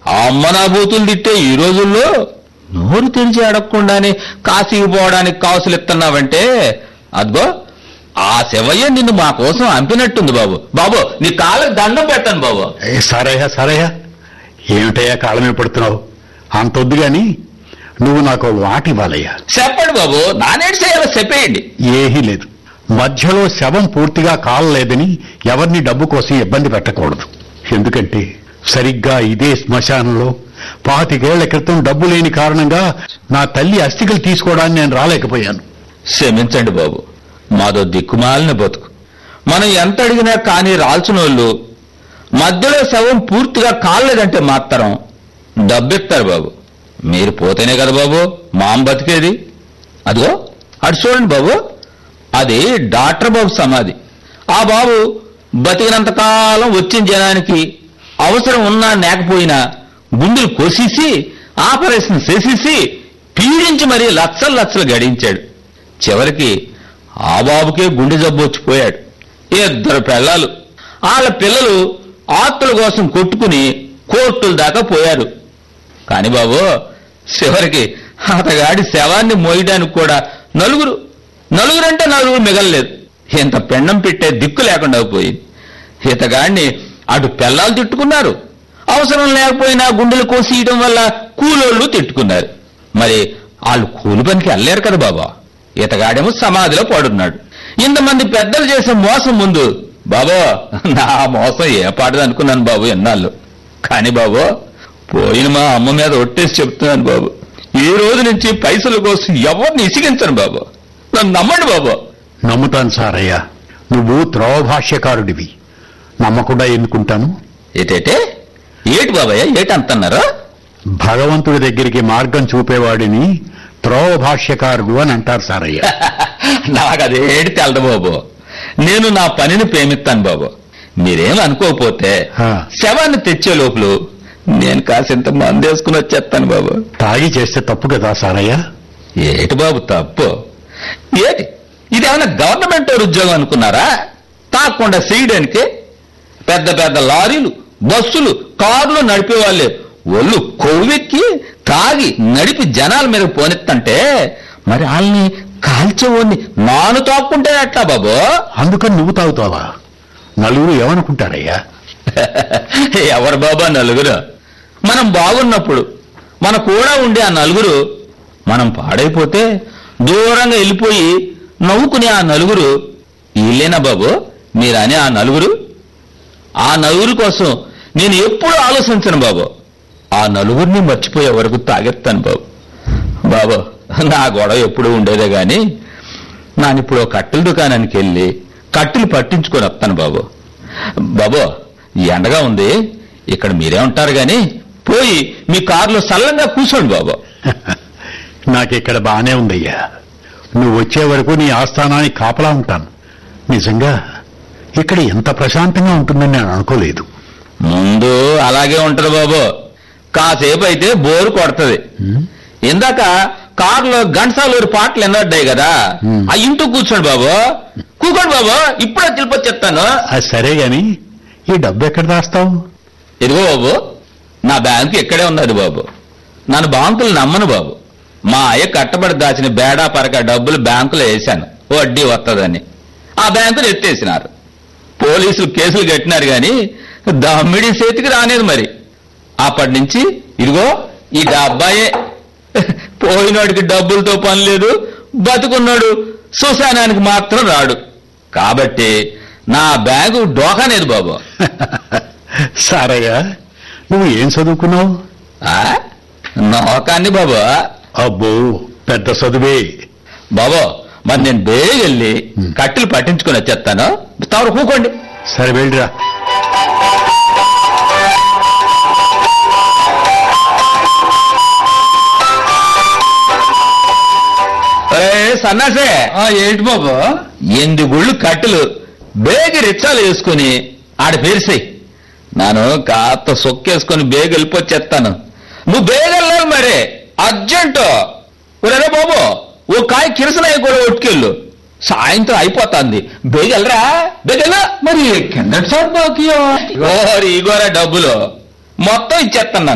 అమ్మ నా బూతులు తిట్టే ఈ రోజుల్లో నోరు తెరిచి అడగకుండానే కాశీకి పోవడానికి కాసులు ఇస్తున్నావంటే అదిగో ఆ శివయ్య నిన్ను మా కోసం అంపినట్టుంది బాబు బాబు నీ కాళ్ళకి దండం పెట్టాను బాబు ఏ సరయ్యా సరయ్యా ఏమిటయ్యా కాళ్ళమే పడుతున్నావు అంతొద్దు గాని నువ్వు నాకు ఒక మాట ఇవ్వాలయ్యా చెప్పండి బాబు నానేటి చేయాలో చెప్పేయండి ఏమీ లేదు మధ్యలో శవం పూర్తిగా కాలలేదని ఎవరిని డబ్బు కోసం ఇబ్బంది పెట్టకూడదు ఎందుకంటే సరిగ్గా ఇదే శ్మశానంలో పాతికేళ్ల క్రితం డబ్బు లేని కారణంగా నా తల్లి అస్థికలు తీసుకోవడానికి నేను రాలేకపోయాను క్షమించండి బాబు మాదో దిక్కుమాలిన బతుకు మనం ఎంత అడిగినా కానీ రాల్చినోళ్ళు మధ్యలో శవం పూర్తిగా కాలేదంటే మాత్రం డబ్బిస్తారు బాబు మీరు పోతేనే కదా బాబు మాం బతికేది అదిగో అటు చూడండి బాబు అది డాక్టర్ బాబు సమాధి ఆ బాబు బతికినంత కాలం వచ్చిన జనానికి అవసరం ఉన్నా లేకపోయినా గుండెలు కోసేసి ఆపరేషన్ చేసేసి పీడించి మరీ లచ్చలు లచ్చలు గడించాడు చివరికి ఆ బాబుకే గుండె జబ్బు వచ్చిపోయాడు ఇద్దరు పిల్లలు వాళ్ళ పిల్లలు ఆత్తుల కోసం కొట్టుకుని కోర్టుల దాకా పోయారు కాని బాబు చివరికి అతగాడి శవాన్ని మోయడానికి కూడా నలుగురు నలుగురంటే నలుగురు మిగలలేదు ఇంత పెండం పెట్టే దిక్కు లేకుండా పోయింది ఇతగాడిని అటు పిల్లలు తిట్టుకున్నారు అవసరం లేకపోయినా గుండెలు కోసియడం వల్ల కూలోళ్ళు తిట్టుకున్నారు మరి వాళ్ళు కూలి పనికి వెళ్ళలేరు కదా బాబా ఇతగాడేమో సమాధిలో పడున్నాడు ఇంతమంది పెద్దలు చేసే మోసం ముందు బాబో నా మోసం ఏ పాటది అనుకున్నాను బాబు ఎన్నాళ్ళు కానీ బాబు పోయిన మా అమ్మ మీద ఒట్టేసి చెప్తున్నాను బాబు ఈ రోజు నుంచి పైసల కోసం ఎవరిని ఇసిగించను బాబు నన్ను నమ్మండి బాబు నమ్ముతాను సారయ్యా నువ్వు త్రోభాష్యకారుడివి నమ్మకుండా ఎన్నుకుంటాను ఏటేటే ఏటి బాబాయ్ ఏటి అంటున్నారా భగవంతుడి దగ్గరికి మార్గం చూపేవాడిని త్రోభాష్యకారుడు అని అంటారు సారయ్య నాకు అదేటి తెలదు బాబు నేను నా పనిని ప్రేమిస్తాను బాబు మీరేం అనుకోకపోతే ఆ. శవాన్ని తెచ్చే లోపల నేను కాసింత మందేసుకుని వచ్చేస్తాను బాబు తాగి చేస్తే తప్పు కదా సారయ్య ఏటి బాబు తప్పు ఏటి ఇదేమైనా గవర్నమెంట్ ఉద్యోగం అనుకున్నారా తాకుండా చేయడానికి పెద్ద పెద్ద లారీలు బస్సులు కార్లు నడిపే వాళ్ళే ఒళ్ళు కొవ్వెక్కి తాగి నడిపి జనాల మీద పోనెత్తంటే మరి వాళ్ళని కాల్చేవాడిని నాను తాక్కుంటే ఎట్లా బాబు అందుకని నువ్వు తాగుతావా నలుగురు ఏమనుకుంటారయ్యా ఎవరు బాబా నలుగురు మనం బాగున్నప్పుడు మన కూడా ఉండే ఆ నలుగురు మనం పాడైపోతే దూరంగా వెళ్ళిపోయి నవ్వుకునే ఆ నలుగురు వీళ్ళేనా బాబు మీరనే ఆ నలుగురు ఆ నలుగురు కోసం నేను ఎప్పుడు ఆలోచించను బాబు ఆ నలుగురిని మర్చిపోయే వరకు తాగెత్తాను బాబు బాబు నా గొడవ ఎప్పుడు ఉండేదే గాని నానిప్పుడు ఓ కట్టెల దుకాణానికి వెళ్ళి కట్టెలు పట్టించుకొని వస్తాను బాబు బాబు ఎండగా ఉంది ఇక్కడ మీరే ఉంటారు గాని పోయి మీ కారులో సల్లంగా కూర్చోండి బాబు నాకిక్కడ బానే ఉందయ్యా నువ్వు వచ్చే వరకు నీ ఆస్థానానికి కాపలా ఉంటాను నిజంగా ఇక్కడ ఎంత ప్రశాంతంగా ఉంటుందని నేను అనుకోలేదు ముందు అలాగే ఉంటది బాబు కాసేపు అయితే బోరు కొడుతుంది ఉమ్, ఇందాక కారులో ఘంటసాలూరు పాటలు ఎన్నడ్డాయి కదా Hmm. ఆ ఇంటూ కూర్చోండి బాబు కూకోండి బాబు ఇప్పుడే తిరుపతి చెప్తాను అది సరే గాని ఈ డబ్బు ఎక్కడ దాస్తావు ఇదిగో బాబు నా బ్యాంకు ఇక్కడే ఉన్నది బాబు నన్ను బ్యాంకులు నమ్మను బాబు మా అయ్య కట్టబడి దాచిన బేడా పరక డబ్బులు బ్యాంకులో వేశాను వడ్డీ వస్తుందని ఆ బ్యాంకులు ఎత్తేసినారు పోలీసులు కేసులు కట్టినారు గాని దమ్మిడి చేతికి రానేది మరి అప్పటి నుంచి ఇదిగో ఈ డబ్బాయే పోయినాడికి డబ్బులతో పని లేదు బతుకున్నాడు శ్మశానానికి మాత్రం రాడు కాబట్టి నా బ్యాగు డోకానేది బాబు సారయ్య నువ్వు ఏం చదువుకున్నావు ఆ? నోకాన్ని బాబు అబ్బో పెద్ద చదువే బాబు మరి నేను బేగి వెళ్ళి కట్టెలు పట్టించుకొని వచ్చేస్తాను తమరు కూకోండి సరే వెళ్ళిరా ఏ సన్నాసే ఏంటి బాబు ఎనిమిది గుళ్ళు కట్టెలు బేగి రిచ్చాలు వేసుకుని ఆడ పేరుసాయి నేను కాస్త సొక్కేసుకొని బేగ వెళ్ళిపోచ్చేస్తాను నువ్వు బేగ వెళ్ళాలి మరి అర్జెంటు ఒరే బాబు ఓ కాయ కిరసనాయి కూడా ఒట్టుకెళ్ళు సాయంత్రం అయిపోతుంది బేగ వెళ్ళరా బేగ వెళ్ళు మరి కిందటి సార్ బాకీ ఇగోరా డబ్బులు మొత్తం ఇచ్చేస్తాను